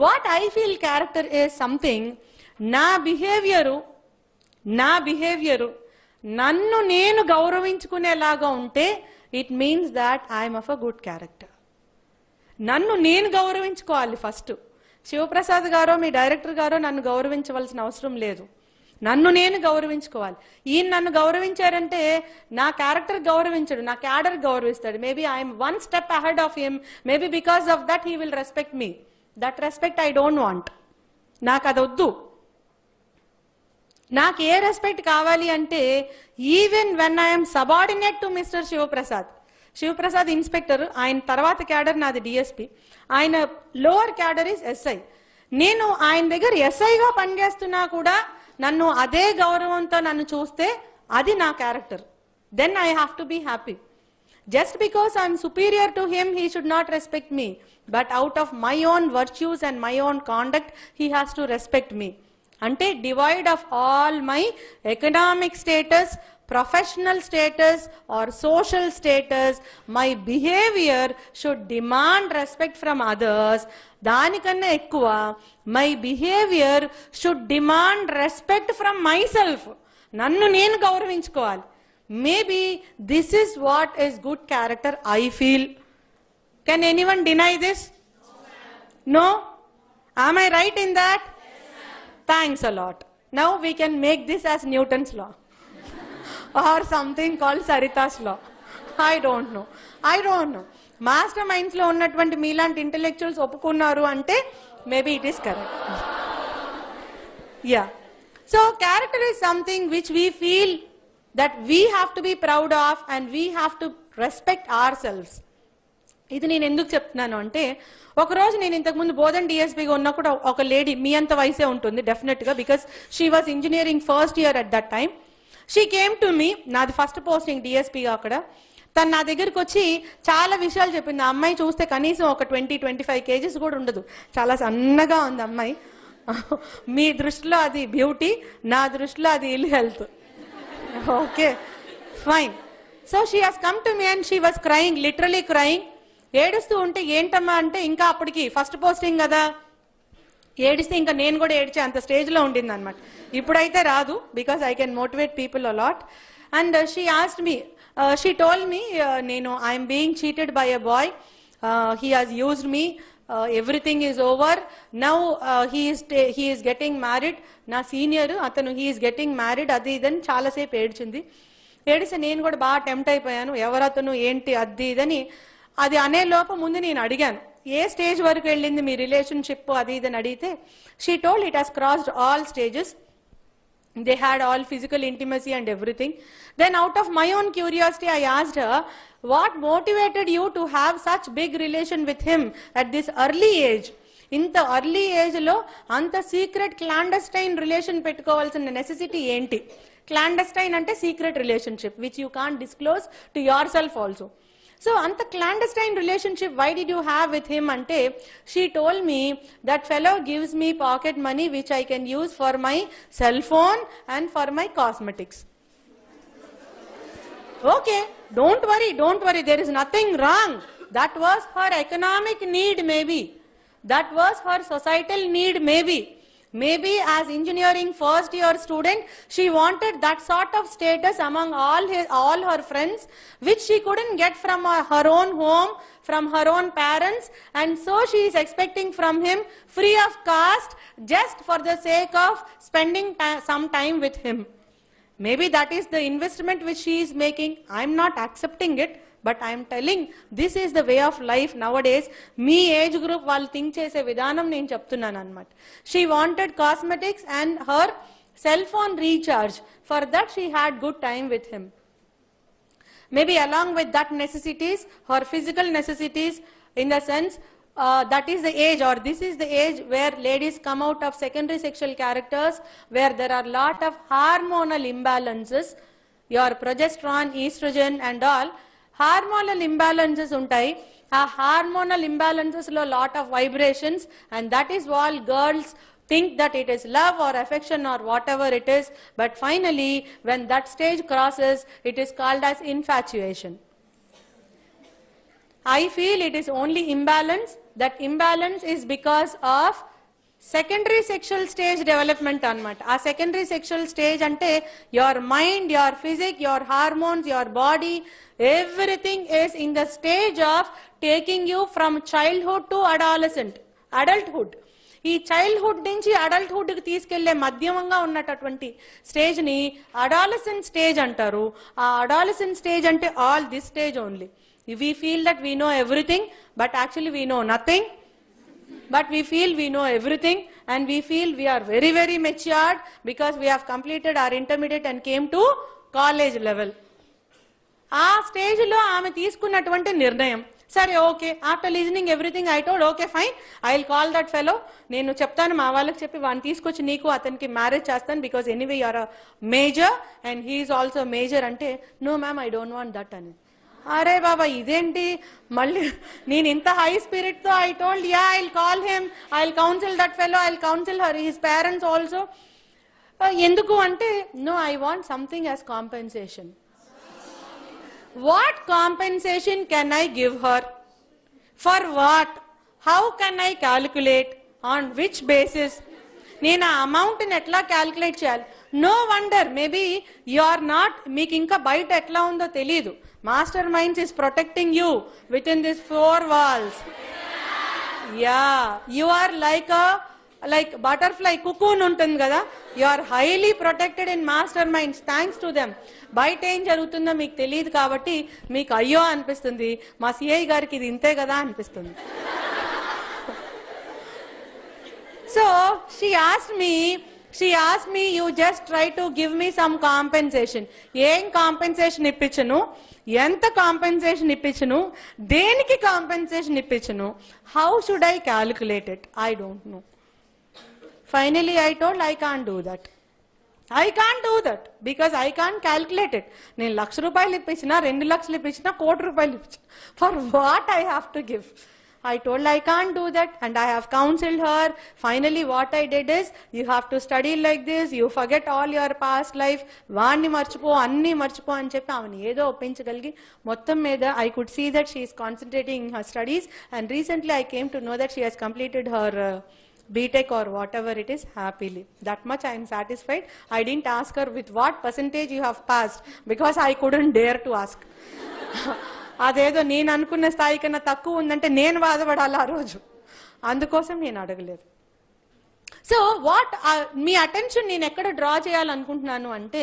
What I feel character is something నా behaviour నా behaviour నన్ను నేను గౌరవించుకునేలాగా ఉంటే it means that I'm of a good character నన్ను నేను గౌరవించుకోవాలి ఫస్ట్ శివప్రసాద్ గారో మీ డైరెక్టర్ గారో నన్ను గౌరవించవలసిన అవసరం లేదు నన్ను నేను గౌరవించుకోవాలి ఈయన నన్ను గౌరవించారంటే నా క్యారెక్టర్ గౌరవించడు నా క్యాడర్ గౌరవిస్తాడు maybe I'm one step ahead of him maybe because of that he will respect me that respect I don't want నాకు అది వద్దు నాకు ఏ రెస్పెక్ట్ కావాలి అంటే even when I'm subordinate to mister Shivaprasad Shivaprasad inspector ఆయన తర్వాత క్యాడర్ నాది డిఎస్పి ఆయన లోవర్ క్యాడర్ ఇస్ ఎస్ఐ నేను ఆయన దగ్గర ఎస్ఐగా పనిచేస్తున్నా కూడా నన్ను అదే గౌరవంతో నన్ను చూస్తే అది నా character then I have to be happy just because I'm superior to him, he should not respect me. But out of my own virtues and my own conduct, he has to respect me. అంటే devoid of all my economic status professional status or social status my behaviour should demand respect from others దానికన్నా ఎక్కువ my behaviour should demand respect from myself నన్ను నేను గౌరవించుకోవాలి maybe this is what is good character i feel can anyone deny this no am i right in that thanks a lot now we can make this as newton's law or something called sarita's law i don't know i don't know Master Minds లో ఉన్నటువంటి మీలాంటి intellectuals ఒప్పుకున్నారు అంటే maybe it is correct Yeah. So character is something which we feel that we have to be proud of and we have to respect ourselves. ఇది నేను ఎందుకు చెప్తున్నాను అంటే ఒకరోజు నేను ఇంతకుముందు బోధన్ డిఎస్పీగా ఉన్నప్పుడు ఒక లేడీ మీ అంత వయసే ఉంటుంది డెఫినెట్గా because she was engineering first year at that time she came to me నాది ఫస్ట్ పోస్టింగ్ డిఎస్పీగా అక్కడ తను నా దగ్గరికి వచ్చి చాలా విషయాలు చెప్పింది ఆ అమ్మాయి చూస్తే కనీసం ఒక ట్వంటీ ట్వంటీ ఫైవ్ కేజీస్ కూడా ఉండదు చాలా సన్నగా ఉంది అమ్మాయి మీ దృష్టిలో అది బ్యూటీ నా దృష్టిలో అది ill health okay fine so she has come to me and she was crying literally crying ఏడుస్తూ ఉంటే ఏంటమ్మా అంటే ఇంకా అప్పటికి ఫస్ట్ పోస్టింగ్ కదా ఏడిస్తే ఇంకా నేను కూడా ఏడ్చే అంత స్టేజ్లో ఉండింది అనమాట ఇప్పుడైతే రాదు because I can motivate people a lot and she asked me she told me నేను I'm being cheated by a boy he has used me everything is over now he's he's getting married నా senior అతను he's getting married అది ఇదని చాలాసేపు ఏడ్చింది ఏడిస్తే నేను కూడా బాగా టెంప్ట్ అయిపోయాను ఎవరతను ఏంటి అది ఇదని అది అనే లోపు ముందు నేను అడిగాను ఏ స్టేజ్ వరకు వెళ్ళింది మీ రిలేషన్షిప్ అది ఇదని అడిగితే she told it has crossed all stages they had all physical intimacy and everything. Then, out of my own curiosity, I asked her, What motivated you to have such big relation with him at this early age? ఇంత early ఏజ్లో అంత secret clandestine relation పెట్టుకోవాల్సిన necessity ఏంటి clandestine అంటే secret relationship which you can disclose to yourself also so అంత clandestine relationship why did you have with him అంటే she told me that fellow gives me pocket money which I can use for my cell phone and for my cosmetics okay don't worry don't worry there is nothing wrong that was her economic need maybe that was her societal need maybe maybe as engineering first year student she wanted that sort of status among all his, all her friends which she couldn't get from uh, her own home from her own parents and so she is expecting from him free of cost just for the sake of spending ti- some time with him maybe that is the investment which she is making i'm not accepting it but I'm telling this is the way of life nowadays మీ age group వాళ్ళు think చేసే విధానం నేను చెప్తున్నాను అనమాట she wanted cosmetics and her cell phone recharge for that she had good time with him maybe along with that necessities her physical necessities in the sense uh, that is the age or this is the age where ladies come out of secondary sexual characters where there are lot of hormonal imbalances your progesterone estrogen and all hormonal imbalances ఉంటాయి ఆ hormonal imbalances లో lot of vibrations and that is why all girls think that it is love or affection or whatever it is, but finally, when that stage crosses, it is called as infatuation. I feel it is only imbalance. That imbalance is because of secondary sexual stage development అన్నమాట ఆ secondary sexual stage అంటే your mind your physique your hormones your body everything is in the stage of taking you from childhood to adolescent adulthood ఈ childhood నుంచి adulthood కి తీసుకెళ్లే మధ్యమంగా ఉన్నటువంటి stage ని adolescent stage అంటారు ఆ అడాలసెంట్ స్టేజ్ అంటే all this stage only we feel that we know everything but actually we know nothing but we feel we know everything and we feel we are very very matured because we have completed our intermediate and came to college level ఆ స్టేజ్ లో ఆమె తీసుకున్నటువంటి నిర్ణయం సరే okay after listening everything I told okay fine I will call that fellow నేను చెప్తాను మా వాళ్ళకి చెప్పి వాడిని తీసుకొచ్చి నీకు అతనికి మ్యారేజ్ చేస్తాను because anyway you're major and he's also major అంటే no ma'am I don't want that అని అరే బాబా ఇదేంటి మళ్ళీ నేను ఇంత హై స్పిరిట్ తో I told yeah I call him I counsel that fellow I counsel her his parents also ఎందుకు అంటే no I want something as compensation what compensation can I give her for what how can I calculate on which basis నేను ఆ అమౌంట్ని ఎట్లా calculate చేయాలి no wonder maybe you are not మీకు ఇంకా బయట ఎట్లా ఉందో తెలియదు Master Minds is protecting you within this four walls yeah you are like like butterfly cocoon ఉంటుంది కదా you are highly protected in Master Minds thanks to them బయట ఏం జరుగుతుందో మీకు తెలియదు కాబట్టి మీకు అయ్యో అనిపిస్తుంది మా సిఐ గారికి ఇది ఇంతే కదా అనిపిస్తుంది so she asked me she asked me you just try to give me some compensation ఏం కాంపెన్సేషన్ ఇప్పించను ఎంత కాంపెన్సేషన్ ఇప్పించను దేనికి కాంపెన్సేషన్ ఇప్పించను how should I calculate it I don't know finally I told I can't do that I can't do that because I can't calculate it నేను లక్ష రూపాయలు ఇప్పించినా రెండు లక్షలు ఇప్పించినా కోటి రూపాయలు ఇప్పించిన for what I have to give I told I can't do that and I have counseled her. Finally, what I did is you have to study like this, you forget all your past life, వాణ్ణి మర్చిపో అన్ని మర్చిపో అని చెప్పి ఆమెను ఏదో ఒప్పించగలిగి మొత్తం మీద I could see that she is concentrating her studies and recently I came to know that she has completed her BTech or whatever it is happily. That much I am satisfied. I didn't ask her with what percentage you have passed because I couldn't dare to ask. అదేదో నేను అనుకున్న స్థాయి కన్నా తక్కువ ఉందంటే నేను బాధపడాలి ఆ రోజు అందుకోసం నేను అడగలేదు సో వాట్ మీ అటెన్షన్ నేను ఎక్కడ డ్రా చేయాలనుకుంటున్నాను అంటే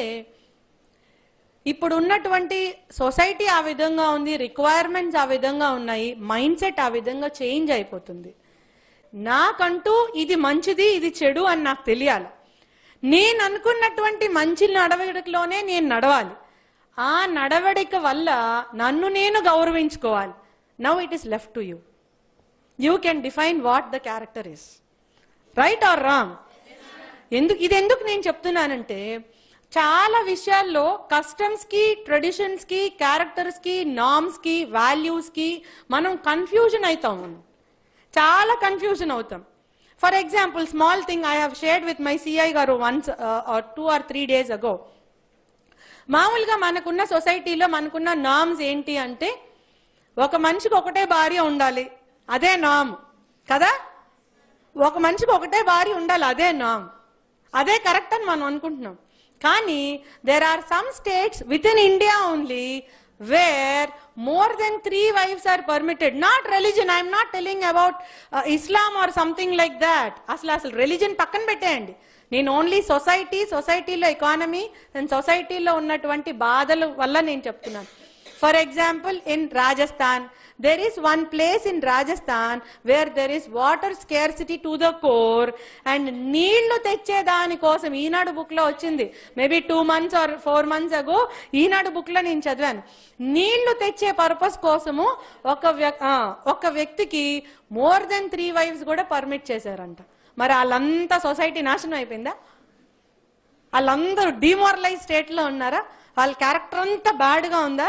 ఇప్పుడు ఉన్నటువంటి సొసైటీ ఆ విధంగా ఉంది రిక్వైర్మెంట్స్ ఆ విధంగా ఉన్నాయి మైండ్ సెట్ ఆ విధంగా చేంజ్ అయిపోతుంది నాకంటూ ఇది మంచిది ఇది చెడు అని నాకు తెలియాలి నేను అనుకున్నటువంటి మంచి నడవడికలోనే నేను నడవాలి ఆ నడవడిక వల్ల నన్ను నేను గౌరవించుకోవాలి now it is left to you you can define what the character is right or wrong ఎందుకు ఇది ఎందుకు నేను చెప్తున్నానంటే చాలా విషయాల్లో కస్టమ్స్ కి ట్రెడిషన్స్ కి క్యారెక్టర్స్ కి నామ్స్ కి వాల్యూస్ కి మనం కన్ఫ్యూజన్ అవుతాం మనం చాలా కన్ఫ్యూజన్ అవుతాం for example small thing I have shared with my CI గారు once or two or three days ago మామూలుగా మనకున్న సొసైటీలో మనకున్న నామ్స్ ఏంటి అంటే ఒక మనిషికి ఒకటే భార్య ఉండాలి అదే నామ్ కదా ఒక మనిషికి ఒకటే భార్య ఉండాలి అదే నామ్ అదే కరెక్ట్ అని మనం అనుకుంటున్నాం కానీ there are some states with in India only where more than three wives are permitted not religion I'm not telling about Islam or something like that అసలు అసలు రిలీజన్ పక్కన పెట్టేయండి నేను ఓన్లీ సొసైటీ సొసైటీలో ఎకానమీ అండ్ సొసైటీలో ఉన్నటువంటి బాధల వల్ల నేను చెప్తున్నాను for example in Rajasthan there is one place in Rajasthan where there is water scarcity to the core and నీళ్లు తెచ్చే దానికోసం ఈనాడు బుక్ లో వచ్చింది maybe two months or four months ago Eenadu book లో నేను చదివాను నీళ్లు తెచ్చే పర్పస్ కోసము ఒక వ్యక్- ఆ, ఒక వ్యక్తికి మోర్ దెన్ త్రీ వైఫ్స్ కూడా పర్మిట్ చేశారంట మరి వాళ్ళంతా సొసైటీ నాశనం అయిపోయిందా వాళ్ళందరూ డిమోరలైజ్ స్టేట్ లో ఉన్నారా వాళ్ళ క్యారెక్టర్ అంతా బ్యాడ్ గా ఉందా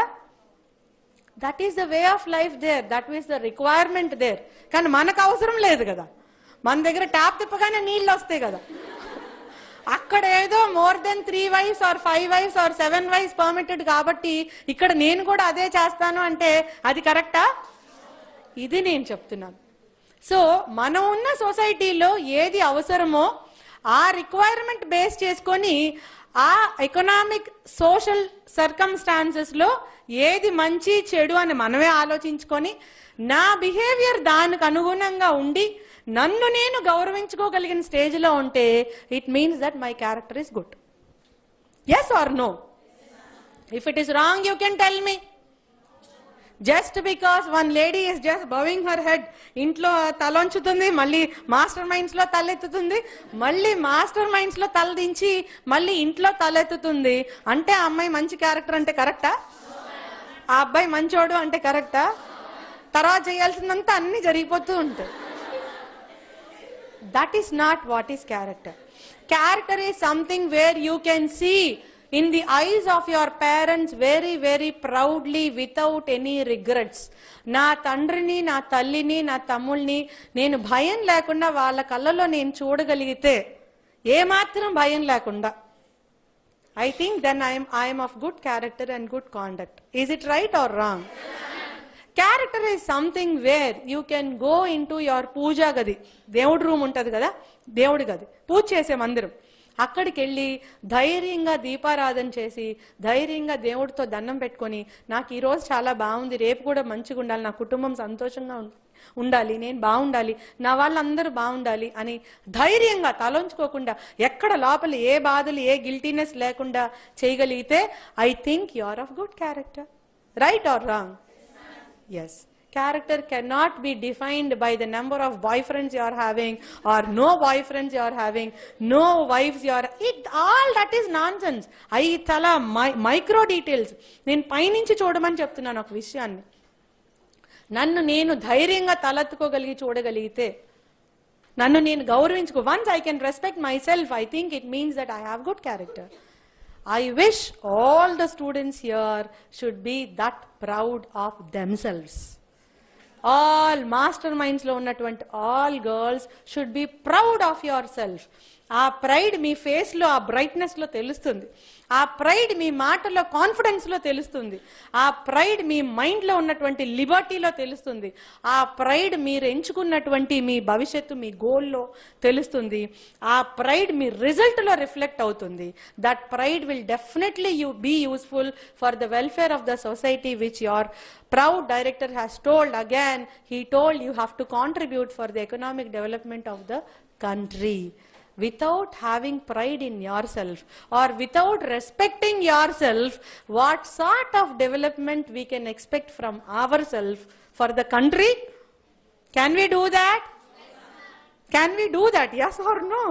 that is the way of life there that is the requirement there కానీ మనకు అవసరం లేదు కదా మన దగ్గర ట్యాప్ తిప్పగానే నీళ్ళు వస్తాయి కదా అక్కడ ఏదో more than three wives or five wives or seven wives permitted కాబట్టి ఇక్కడ నేను కూడా అదే చేస్తాను అంటే అది కరెక్టా ఇది నేను చెప్తున్నాను సో మనం ఉన్న సొసైటీలో ఏది అవసరమో ఆ రిక్వైర్మెంట్ బేస్ చేసుకొని ఆ ఎకనామిక్ సోషల్ సర్కమ్స్టాన్సెస్ లో ఏది మంచి చెడు అని మనమే ఆలోచించుకొని నా బిహేవియర్ దానికి అనుగుణంగా ఉండి నన్ను నేను గౌరవించుకోగలిగిన స్టేజ్లో ఉంటే it means that my character is good yes or no if it is wrong you can tell me just because one lady is just bowing her head ఇంట్లో తలొంచుతుంది మళ్ళీ మాస్టర్ మైండ్స్ లో తలెత్తుతుంది మళ్ళీ మాస్టర్ మైండ్స్ లో తల దించి మళ్ళీ ఇంట్లో తలెత్తుతుంది అంటే ఆ అమ్మాయి మంచి క్యారెక్టర్ అంటే కరెక్టా ఆ అబ్బాయి మంచోడు అంటే కరెక్టా తర్వాత చేయాల్సిందంతా అన్ని జరిగిపోతూ ఉంటాయి that is not what is character character is something where you can see in the eyes of your parents very very proudly without any regrets నా తండ్రిని నా తల్లిని నా తమ్ముల్ని నేను భయం లేకుండా వాళ్ళ కళ్ళలో నేను చూడగలిగితే ఏమాత్రం భయం లేకుండా I think then I'm I'm of good character and good conduct is it right or wrong character is something where you can go in to your puja గది దేవుడి రూమ్ ఉంటుంది కదా దేవుడి గది పూజ చేసే మందిరం అక్కడికి వెళ్ళి ధైర్యంగా దీపారాధన చేసి ధైర్యంగా దేవుడితో దండం పెట్టుకొని నాకు ఈ రోజు చాలా బాగుంది రేపు కూడా మంచిగా ఉండాలి నా కుటుంబం సంతోషంగా ఉం- ఉండాలి నేను బాగుండాలి నా వాళ్ళందరూ బాగుండాలి అని ధైర్యంగా తలంచుకోకుండా ఎక్కడ లోపల ఏ బాధలు ఏ గిల్టీనెస్ లేకుండా చేయగలిగితే I think you are of good character right or wrong Yes. Character cannot be defined by the number of boyfriends you are having or no boyfriends you are having, no wives you are. It all that is nonsense. అవి చాలా micro details నేను పైనుంచి చూడమని చెప్తున్నాను ఒక విషయాన్ని నన్ను నేను ధైర్యంగా తలెత్తుకోగలిగి చూడగలిగితే నన్ను నేను గౌరవించుకో once I can respect myself I think it means that I have good character I wish all the students here should be that proud of themselves. All Master Minds లో ఉన్నటువంటి all girls should be proud of yourself ఆ pride మీ face లో ఆ brightness లో తెలుస్తుంది ఆ pride మీ మాటలో కాన్ఫిడెన్స్ లో తెలుస్తుంది ఆ ప్రైడ్ మీ మైండ్ లో ఉన్నటువంటి లిబర్టీలో తెలుస్తుంది ఆ ప్రైడ్ మీరు ఎంచుకున్నటువంటి మీ భవిష్యత్తు మీ గోల్లో తెలుస్తుంది ఆ ప్రైడ్ మీ రిజల్ట్ లో రిఫ్లెక్ట్ అవుతుంది that pride will definitely you be useful for the welfare of the society which your proud director has told again he told you have to contribute for the economic development of the country without having pride in yourself or without respecting yourself what sort of development we can expect from ourselves for the country can we do that can we do that yes or no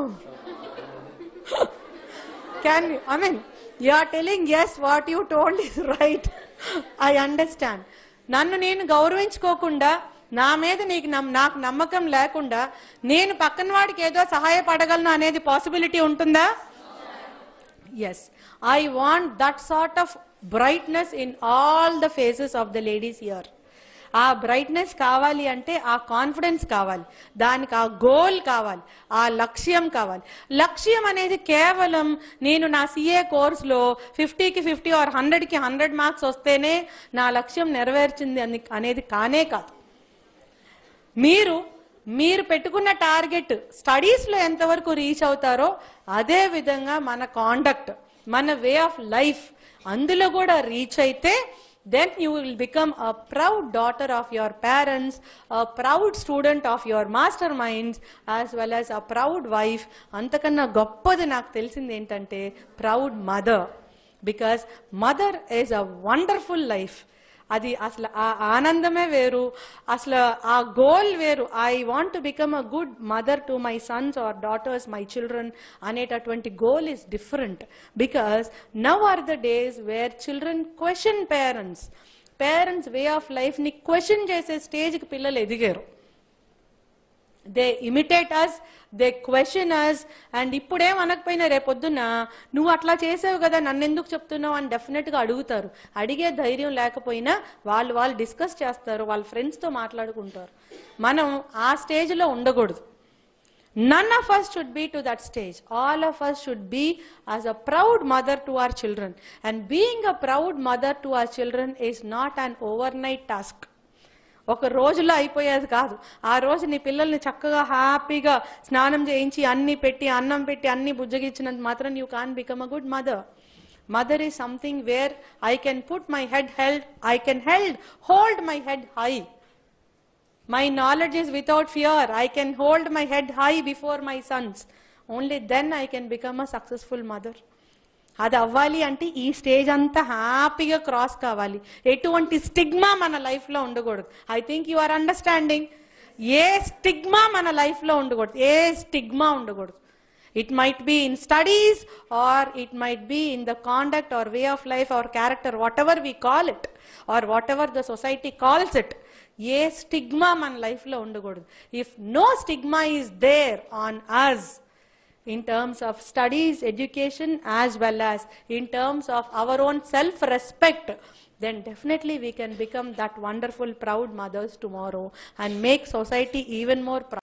can we i mean you are telling yes what you told is right i understand నన్ను నేను గౌరవించుకోకుండా నా మీద నీకు నమ్- నాకు నమ్మకం లేకుండా నేను పక్కన వాడికి ఏదో సహాయపడగలను అనేది పాసిబిలిటీ ఉంటుందా yes I want that sort of brightness in all the faces of the ladies here ఆ బ్రైట్నెస్ కావాలి అంటే ఆ కాన్ఫిడెన్స్ కావాలి దానికి ఆ గోల్ కావాలి ఆ లక్ష్యం కావాలి లక్ష్యం అనేది కేవలం నేను నా సిఏ కోర్సులో ఫిఫ్టీకి ఫిఫ్టీ ఆర్ హండ్రెడ్కి హండ్రెడ్ మార్క్స్ వస్తేనే నా లక్ష్యం నెరవేర్చింది అని అనేది కానే కాదు మీరు మీరు పెట్టుకున్న టార్గెట్ స్టడీస్ లో ఎంతవరకు రీచ్ అవుతారో అదే విధంగా మన కాండక్ట్ మన వే ఆఫ్ లైఫ్ అందులో కూడా రీచ్ అయితే then you will become a proud daughter of your parents a proud student of your Master Minds as well as a proud wife అంతకన్నా గొప్పది నాకు తెలిసింది ఏంటంటే proud mother because mother is a wonderful life అది అసలు ఆ ఆనందమే వేరు అసలు ఆ గోల్ వేరు I want to become a good mother to my sons or daughters my children అనేటటువంటి goal is different because now are the days where children question parents parents way of life ని question చేసే స్టేజ్కి పిల్లలు ఎదిగారు they imitate us they question us and ఇప్పుడేం అనకపోయినా రేపొద్దున నువ్వు అట్లా చేసావు కదా నన్ను ఎందుకు చెప్తున్నావు అని డెఫినెట్గా అడుగుతారు అడిగే ధైర్యం లేకపోయినా వాళ్ళు వాళ్ళు డిస్కస్ చేస్తారు వాళ్ళ ఫ్రెండ్స్తో మాట్లాడుకుంటారు మనం ఆ స్టేజ్లో ఉండకూడదు none of us should be to that stage all of us should be as a proud mother to our children and being a proud mother to our children is not an overnight task ఒక రోజులో అయిపోయేది కాదు ఆ రోజు నీ పిల్లల్ని చక్కగా హ్యాపీగా స్నానం చేయించి అన్ని పెట్టి అన్నం పెట్టి అన్ని బుజ్జగిచ్చినంత మాత్రం you can become a good mother mother is something where I can put my head held I can held hold my head high My knowledge is without fear. I can hold my head high before my sons. Only then I can become a successful mother. అది అవ్వాలి అంటే ఈ stage అంతా హ్యాపీగా cross కావాలి ఎటువంటి stigma మన లైఫ్లో ఉండకూడదు I think you are understanding ఏ స్టిగ్మా మన లైఫ్లో ఉండకూడదు ఏ స్టిగ్మా ఉండకూడదు it might be in studies or it might be in the conduct or way of life or character whatever we call it or whatever the society calls it ఏ stigma మన లైఫ్లో ఉండకూడదు if no stigma is there on us in terms of studies, education, as well as in terms of our own self respect, then definitely we can become that wonderful, proud mothers tomorrow and make society even more proud.